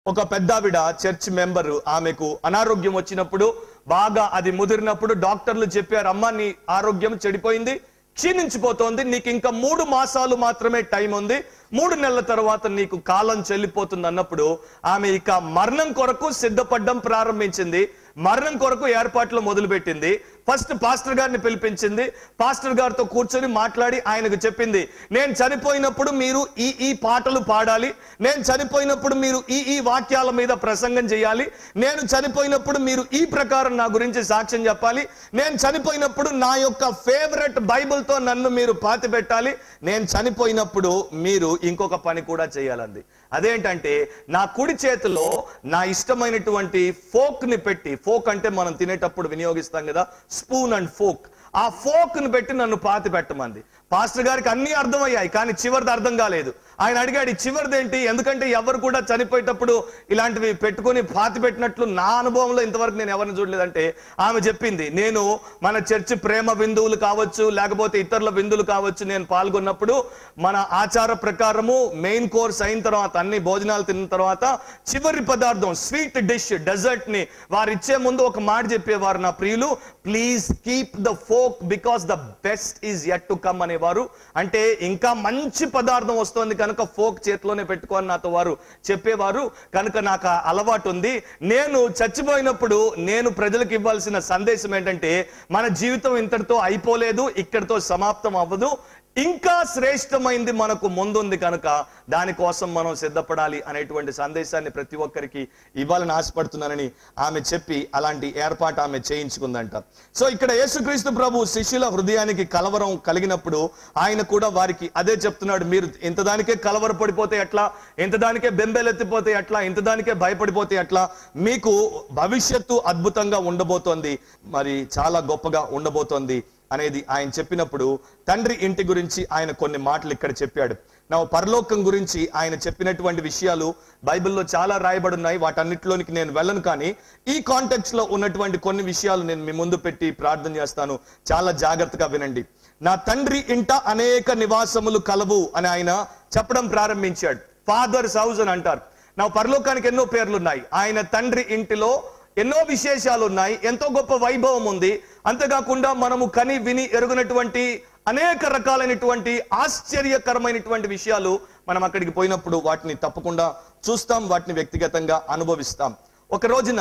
ఒక పెద్దావిడ church member ఆమెకు అనారోగ్యం వచ్చినప్పుడు బాగా అది ముదిరినప్పుడు డాక్టర్లు చెప్పారు అమ్మ నీ ఆరోగ్యం చెడిపోయింది క్షీణించిపోతోంది నీకు ఇంకా మూడు మాసాలు మాత్రమే టైం ఉంది మూడు నెలల తర్వాత నీకు కాలం చెల్లిపోతుంది అన్నప్పుడు ఆమె ఇక మరణం కొరకు సిద్ధపడడం ప్రారంభించింది మరణం కొరకు ఏర్పాట్లు మొదలుపెట్టింది ఫస్ట్ పాస్టర్ గారిని పిలిపించింది పాస్టర్ గారితో కూర్చొని మాట్లాడి ఆయనకు చెప్పింది నేను చనిపోయినప్పుడు మీరు ఈ ఈ పాటలు పాడాలి నేను చనిపోయినప్పుడు మీరు ఈ ఈ వాక్యాల మీద ప్రసంగం చేయాలి నేను చనిపోయినప్పుడు మీరు ఈ ప్రకారం నా గురించి సాక్ష్యం చెప్పాలి నేను చనిపోయినప్పుడు నా యొక్క ఫేవరెట్ బైబిల్తో నన్ను మీరు పాతి పెట్టాలి నేను చనిపోయినప్పుడు మీరు ఇంకొక పని కూడా చేయాలంది అదేంటంటే నా కుడి చేతిలో నా ఇష్టమైనటువంటి ఫోక్ ని పెట్టి ఫోక్ అంటే మనం తినేటప్పుడు వినియోగిస్తాం కదా స్పూన్ అండ్ ఫోక్ ఆ ఫోక్ ని పెట్టి నన్ను పాతి పెట్టమంది పాస్టర్ గారికి అన్ని అర్థమయ్యాయి కానీ చివరిది అర్థం కాలేదు ఆయన అడిగాడు "ఈ చివరిది ఏంటి ఎందుకంటే ఎవరు కూడా చనిపోయేటప్పుడు ఇలాంటివి పెట్టుకొని పాతి పెట్టినట్లు నా అనుభవంలో ఇంతవరకు నేను ఎవరిని చూడలేదంటే ఆమె చెప్పింది నేను మన చర్చి ప్రేమ బిందువులు కావచ్చు లేకపోతే ఇతరుల బిందువులు కావచ్చు నేను పాల్గొన్నప్పుడు మన ఆచార ప్రకారము మెయిన్ కోర్స్ అయిన తర్వాత అన్ని భోజనాలు తిన్న తర్వాత చివరి పదార్థం స్వీట్ డిష్ డెజర్ట్ ని వారు ఇచ్చే ముందు ఒక మాట చెప్పేవారు నా ప్రియులు please keep the fork because the best is yet to come అనేవారు అంటే ఇంకా మంచి పదార్థం వస్తుంది కనుక ఫోక్ చేతిలోనే పెట్టుకొని నాతో వారు చెప్పేవారు కనుక నాకు ఆ అలవాటు ఉంది నేను చచ్చిపోయినప్పుడు నేను ప్రజలకు ఇవ్వాల్సిన సందేశం ఏంటంటే మన జీవితం ఇంతటితో అయిపోలేదు ఇక్కడితో సమాప్తం అవ్వదు ఇంకా శ్రేష్టమైంది మనకు ముందుంది కనుక దానికోసం మనం సిద్ధపడాలి అనేటువంటి సందేశాన్ని ప్రతి ఒక్కరికి ఇవ్వాలని ఆశపడుతున్నానని ఆమె చెప్పి అలాంటి ఏర్పాటు ఆమె చేయించుకుందంట సో ఇక్కడ యేసుక్రీస్తు ప్రభు శిష్యుల హృదయానికి కలవరం కలిగినప్పుడు ఆయన కూడా వారికి అదే చెప్తున్నాడు మీరు ఇంతదానికే కలవర పడిపోతే ఎట్లా ఇంతదానికే బెంబేలెత్తిపోతే ఎట్లా ఇంతదానికే భయపడిపోతే ఎట్లా మీకు భవిష్యత్తు అద్భుతంగా ఉండబోతోంది మరి చాలా గొప్పగా ఉండబోతోంది అనేది ఆయన చెప్పినప్పుడు తండ్రి ఇంటి గురించి ఆయన కొన్ని మాటలు ఇక్కడ చెప్పాడు నా పరలోకం గురించి ఆయన చెప్పినటువంటి విషయాలు బైబిల్లో చాలా రాయబడి ఉన్నాయి వాటన్నిటిలోనికి నేను వెళ్ళను కానీ ఈ కాంటెక్స్ట్ లో ఉన్నటువంటి కొన్ని విషయాలు నేను మీ ముందు పెట్టి ప్రార్థన చేస్తాను చాలా జాగ్రత్తగా వినండి నా తండ్రి ఇంట అనేక నివాసములు కలవు అని ఆయన చెప్పడం ప్రారంభించాడు ఫాదర్స్ హౌస్ అని అంటారు నా పరలోకానికి ఎన్నో పేర్లు ఉన్నాయి ఆయన తండ్రి ఇంటిలో ఎన్నో విశేషాలు ఉన్నాయి ఎంతో గొప్ప వైభవం ఉంది అంతేకాకుండా మనము కని విని ఎరుగునటువంటి అనేక రకాలైనటువంటి ఆశ్చర్యకరమైనటువంటి విషయాలు మనం అక్కడికి పోయినప్పుడు వాటిని తప్పకుండా చూస్తాం వాటిని వ్యక్తిగతంగా అనుభవిస్తాం ఒక రోజున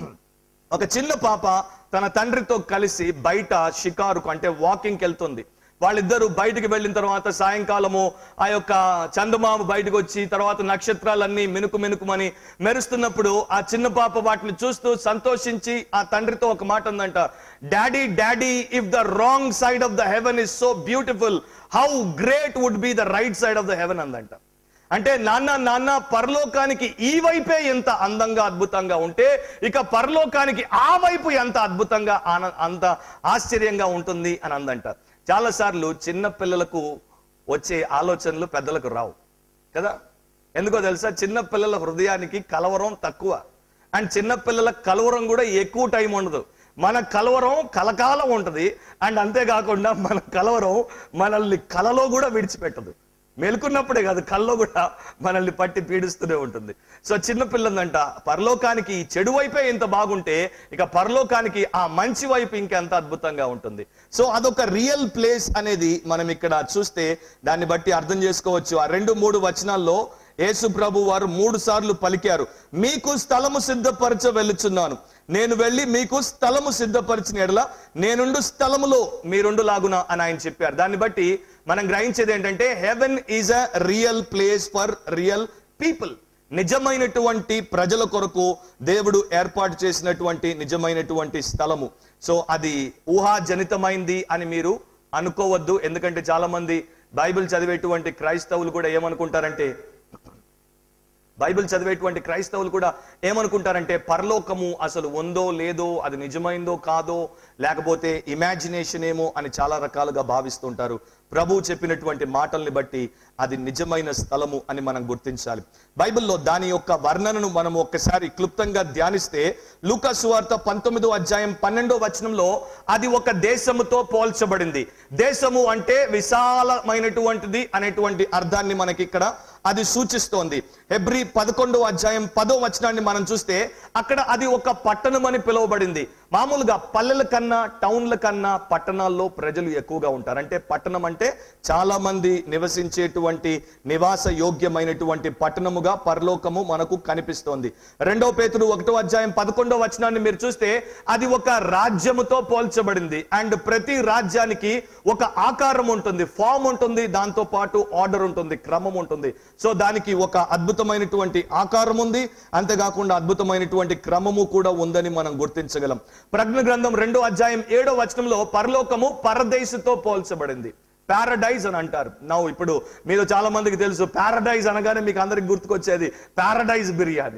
ఒక చిన్న పాప తన తండ్రితో కలిసి బయట షికారుకు అంటే వాకింగ్కి వెళ్తుంది వాళ్ళిద్దరూ బయటికి వెళ్ళిన తర్వాత సాయంకాలము ఆ యొక్క చందమామ బయటకు వచ్చి తర్వాత నక్షత్రాలన్నీ మినుకు మినుకుమని మెరుస్తున్నప్పుడు ఆ చిన్న పాప వాటిని చూస్తూ సంతోషించి ఆ తండ్రితో ఒక మాట ఉందంట daddy daddy if the wrong side of the heaven is so beautiful how great would be the right side of the heaven అందంట అంటే నాన్న నాన్న పరలోకానికి ఈ వైపే ఎంత అందంగా అద్భుతంగా ఉంటే ఇక పరలోకానికి ఆ వైపు ఎంత అద్భుతంగా ఆన- అంత ఆశ్చర్యంగా ఉంటుంది అని అందంట చాలా సార్లు చిన్న పిల్లలకు వచ్చే ఆలోచనలు పెద్దలకు రావు కదా ఎందుకో తెలుసా చిన్న పిల్లల హృదయానికి కలవరం తక్కువ అండ్ చిన్న పిల్లల కలవరం కూడా ఎక్కువ టైం ఉండదు మన కలవరం కలకాలం ఉంటది అండ్ అంతేకాకుండా మన కలవరం మనల్ని కలలో కూడా విడిచిపెట్టదు మేలుకున్నప్పుడే కాదు కల్లో కూడా మనల్ని పట్టి పీడిస్తూనే ఉంటుంది సో చిన్న పిల్లలంట పరలోకానికి ఈ చెడు వైపే ఇంత బాగుంటే ఇక పరలోకానికి ఆ మంచి వైపు ఇంకెంత అద్భుతంగా ఉంటుంది సో అదొక రియల్ ప్లేస్ అనేది మనం ఇక్కడ చూస్తే దాన్ని బట్టి అర్థం చేసుకోవచ్చు ఆ రెండు మూడు వచనాల్లో యేసు ప్రభు వారు మూడు సార్లు పలికారు మీకు స్థలము సిద్ధపరచ వెళ్ళుచున్నాను నేను వెళ్ళి మీకు స్థలము సిద్ధపరిచిన ఎడల నేనుండు స్థలములో మీరుండు లాగున అని ఆయన చెప్పారు దాన్ని బట్టి మనం గ్రహించేది ఏంటంటే heaven is a real place for real people నిజమైనటువంటి ప్రజల కొరకు దేవుడు ఏర్పాటు చేసినటువంటి నిజమైనటువంటి స్థలము సో అది ఊహాజనితమైంది అని మీరు అనుకోవద్దు ఎందుకంటే చాలా మంది బైబిల్ చదివేటువంటి క్రైస్తవులు కూడా ఏమనుకుంటారంటే బైబిల్ చదివేటువంటి క్రైస్తవులు కూడా ఏమనుకుంటారంటే పరలోకము అసలు ఉందో లేదో అది నిజమైందో కాదో లేకపోతే ఇమాజినేషన్ ఏమో అని చాలా రకాలుగా భావిస్తుంటారు ప్రభు చెప్పినటువంటి మాటల్ని బట్టి అది నిజమైన స్థలము అని మనం గుర్తించాలి బైబిల్లో దాని యొక్క వర్ణనను మనం ఒక్కసారి క్లుప్తంగా ధ్యానిస్తే లూకాసు వార్త పంతొమ్మిదో అధ్యాయం పన్నెండో వచనంలో అది ఒక దేశముతో పోల్చబడింది దేశము అంటే విశాలమైనటువంటిది అనేటువంటి అర్థాన్ని మనకి ఇక్కడ అది సూచిస్తోంది హెబ్రి పదకొండో అధ్యాయం పదో వచనాన్ని మనం చూస్తే అక్కడ అది ఒక పట్టణం అని పిలువబడింది మామూలుగా పల్లెల కన్నా టౌన్ల కన్నా పట్టణాల్లో ప్రజలు ఎక్కువగా ఉంటారు అంటే పట్టణం అంటే చాలా మంది నివసించేటువంటి నివాస యోగ్యమైనటువంటి పట్టణముగా పరలోకము మనకు కనిపిస్తోంది రెండో పేతురు ఒకటో అధ్యాయం పదకొండో వచనాన్ని మీరు చూస్తే అది ఒక రాజ్యముతో పోల్చబడింది అండ్ ప్రతి రాజ్యానికి ఒక ఆకారం ఉంటుంది ఫామ్ ఉంటుంది దాంతో పాటు ఆర్డర్ ఉంటుంది క్రమం ఉంటుంది సో దానికి ఒక అద్భుతమైనటువంటి ఆకారం ఉంది అంతేకాకుండా అద్భుతమైనటువంటి క్రమము కూడా ఉందని మనం గుర్తించగలం ప్రజ్ఞ గ్రంథం రెండో అధ్యాయం ఏడో వచనంలో పరలోకము పరదేశుతో పోల్చబడింది పారడైజ్ అని అంటారు నా ఇప్పుడు మీరు చాలా మందికి తెలుసు పారడైజ్ అనగానే మీకు అందరికి గుర్తుకొచ్చేది పారడైజ్ బిర్యానీ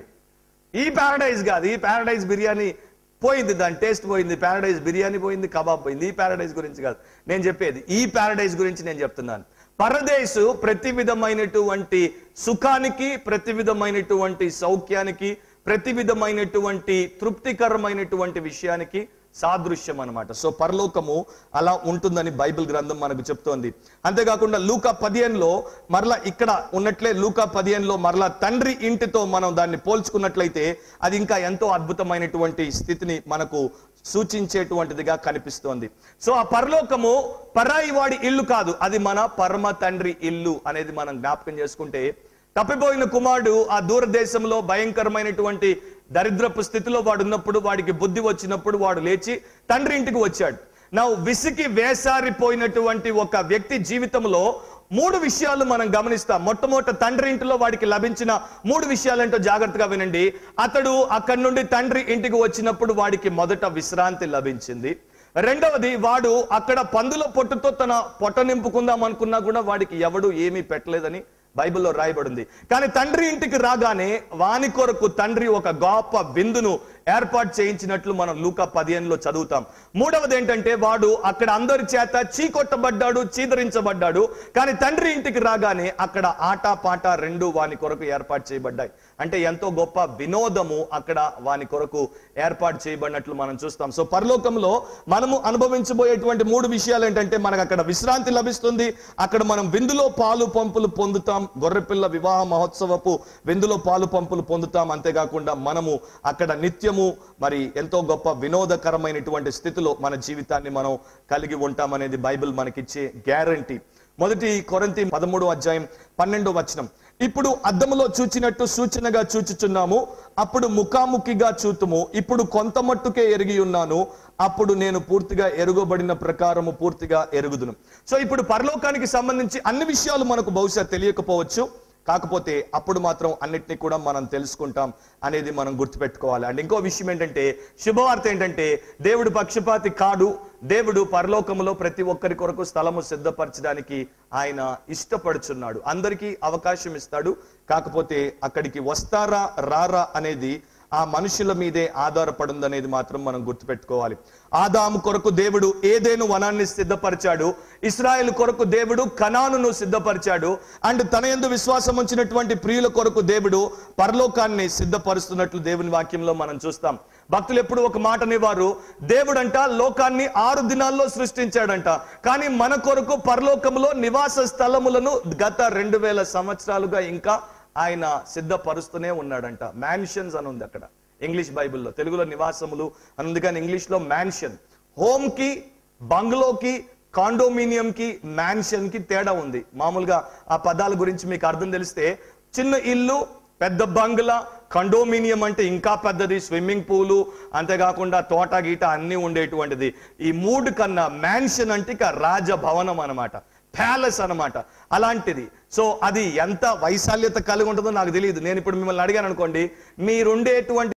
ఈ పారడైజ్ కాదు ఈ పారడైజ్ బిర్యానీ పోయింది దాని టేస్ట్ పోయింది పారడైజ్ బిర్యానీ పోయింది కబాబ్ పోయింది ఈ పారడైజ్ గురించి కాదు నేను చెప్పేది ఈ పారడైజ్ గురించి నేను చెప్తున్నాను పరదేశు ప్రతి విధమైనటువంటి సుఖానికి ప్రతి విధమైనటువంటి సౌఖ్యానికి ప్రతి విధమైనటువంటి తృప్తికరమైనటువంటి విషయానికి సాదృశ్యం అన్నమాట సో పరలోకము అలా ఉంటుందని బైబిల్ గ్రంథం మనకు చెప్తోంది అంతేకాకుండా లూకా పదిహేనులో మరలా ఇక్కడ ఉన్నట్లే లూకా పదిహేనులో మరలా తండ్రి ఇంటితో మనం దాన్ని పోల్చుకున్నట్లయితే అది ఇంకా ఎంతో అద్భుతమైనటువంటి స్థితిని మనకు సూచించేటువంటిదిగా కనిపిస్తోంది సో ఆ పరలోకము పరాయి వాడి ఇల్లు కాదు అది మన పరమ తండ్రి ఇల్లు అనేది మనం జ్ఞాపకం చేసుకుంటే తప్పిపోయిన కుమారుడు ఆ దూరదేశంలో భయంకరమైనటువంటి దరిద్రపు స్థితిలో వాడు ఉన్నప్పుడు వాడికి బుద్ధి వచ్చినప్పుడు వాడు లేచి తండ్రి ఇంటికి వచ్చాడు నా విసికి వేసారిపోయినటువంటి ఒక వ్యక్తి జీవితంలో మూడు విషయాలు మనం గమనిస్తాం మొట్టమొదట తండ్రి ఇంటిలో వాడికి లభించిన మూడు విషయాలేంటో జాగ్రత్తగా వినండి అతడు అక్కడి నుండి తండ్రి ఇంటికి వచ్చినప్పుడు వాడికి మొదట విశ్రాంతి లభించింది రెండవది వాడు అక్కడ పందుల పొట్టుతో తన పొట్ట నింపుకుందాం అనుకున్నా కూడా వాడికి ఎవడు ఏమీ పెట్టలేదని బైబిల్లో రాయబడింది కానీ తండ్రి ఇంటికి రాగానే వాని కొరకు తండ్రి ఒక గొప్ప విందును ఏర్పాటు చేయించినట్లు మనం లూకా పదిహేనులో చదువుతాం మూడవది ఏంటంటే వాడు అక్కడ అందరి చేత చీకొట్టబడ్డాడు చీదరించబడ్డాడు కానీ తండ్రి ఇంటికి రాగానే అక్కడ ఆట పాట రెండు వాని కొరకు ఏర్పాటు చేయబడ్డాయి అంటే ఎంతో గొప్ప వినోదము అక్కడ వాని కొరకు ఏర్పాటు చేయబడినట్లు మనం చూస్తాం సో పరలోకంలో మనము అనుభవించబోయేటువంటి మూడు విషయాలు ఏంటంటే మనకు అక్కడ విశ్రాంతి లభిస్తుంది అక్కడ మనం విందులో పాలు పంపులు పొందుతాం గొర్రెపిల్ల వివాహ మహోత్సవపు విందులో పాలు పంపులు పొందుతాం అంతేకాకుండా మనము అక్కడ నిత్యము మరి ఎంతో గొప్ప వినోదకరమైనటువంటి స్థితిలో మన జీవితాన్ని మనం కలిగి ఉంటామనేది బైబిల్ మనకిచ్చే గ్యారంటీ మొదటి కొరంతి పదమూడు అధ్యాయం పన్నెండో వచనం ఇప్పుడు అద్దములో చూచినట్టు సూచనగా చూచుచున్నాము అప్పుడు ముఖాముఖిగా చూతుము ఇప్పుడు కొంత మట్టుకే ఎరిగి ఉన్నాను అప్పుడు నేను పూర్తిగా ఎరుగబడిన ప్రకారము పూర్తిగా ఎరుగుదును సో ఇప్పుడు పరలోకానికి సంబంధించి అన్ని విషయాలు మనకు బహుశా తెలియకపోవచ్చు కాకపోతే అప్పుడు మాత్రం అన్నిటినీ కూడా మనం తెలుసుకుంటాం అనేది మనం గుర్తుపెట్టుకోవాలి అండ్ ఇంకో విషయం ఏంటంటే శుభవార్త ఏంటంటే దేవుడు పక్షపాతి కాడు దేవుడు పరలోకములో ప్రతి ఒక్కరి కొరకు స్థలము సిద్ధపరచడానికి ఆయన ఇష్టపడుచున్నాడు అందరికీ అవకాశం ఇస్తాడు కాకపోతే అక్కడికి వస్తారా రారా అనేది ఆ మనుషుల మీదే ఆధారపడుందనేది మాత్రం మనం గుర్తుపెట్టుకోవాలి ఆదాము కొరకు దేవుడు ఏదేను వనాన్ని సిద్ధపరిచాడు ఇస్రాయేల్ కొరకు దేవుడు కనానును సిద్ధపరిచాడు అండ్ తన యందు విశ్వాసం ఉంచినటువంటి ప్రియుల కొరకు దేవుడు పరలోకాన్ని సిద్ధపరుస్తున్నట్లు దేవుని వాక్యంలో మనం చూస్తాం భక్తులు ఎప్పుడు ఒక మాటనివారు దేవుడంట లోకాన్ని ఆరు దినాల్లో సృష్టించాడంట కానీ మన కొరకు పరలోకంలో నివాస స్థలములను గత రెండు వేల సంవత్సరాలుగా ఇంకా ఆయన సిద్ధపరుస్తూనే ఉన్నాడంట మ్యాన్షన్స్ అని ఉంది అక్కడ ఇంగ్లీష్ బైబిల్లో తెలుగులో నివాసములు అని ఉంది కానీ ఇంగ్లీష్ లో మ్యాన్షన్ హోమ్ కి బంగ్లోకి కాండోమినియం కి మ్యాన్షన్ కి తేడా ఉంది మామూలుగా ఆ పదాల గురించి మీకు అర్థం తెలిస్తే చిన్న ఇల్లు పెద్ద బంగ్లా కండోమినియం అంటే ఇంకా పెద్దది స్విమ్మింగ్ పూలు అంతేకాకుండా తోట గీట అన్ని ఉండేటువంటిది ఈ మూడు కన్నా మ్యాన్షన్ అంటే ఇక రాజభవనం అన్నమాట ప్యాలెస్ అన్నమాట అలాంటిది సో అది ఎంత వైశాల్యత కలిగి ఉంటుందో నాకు తెలియదు నేను ఇప్పుడు మిమ్మల్ని అడిగాను అనుకోండి మీరుండేటువంటి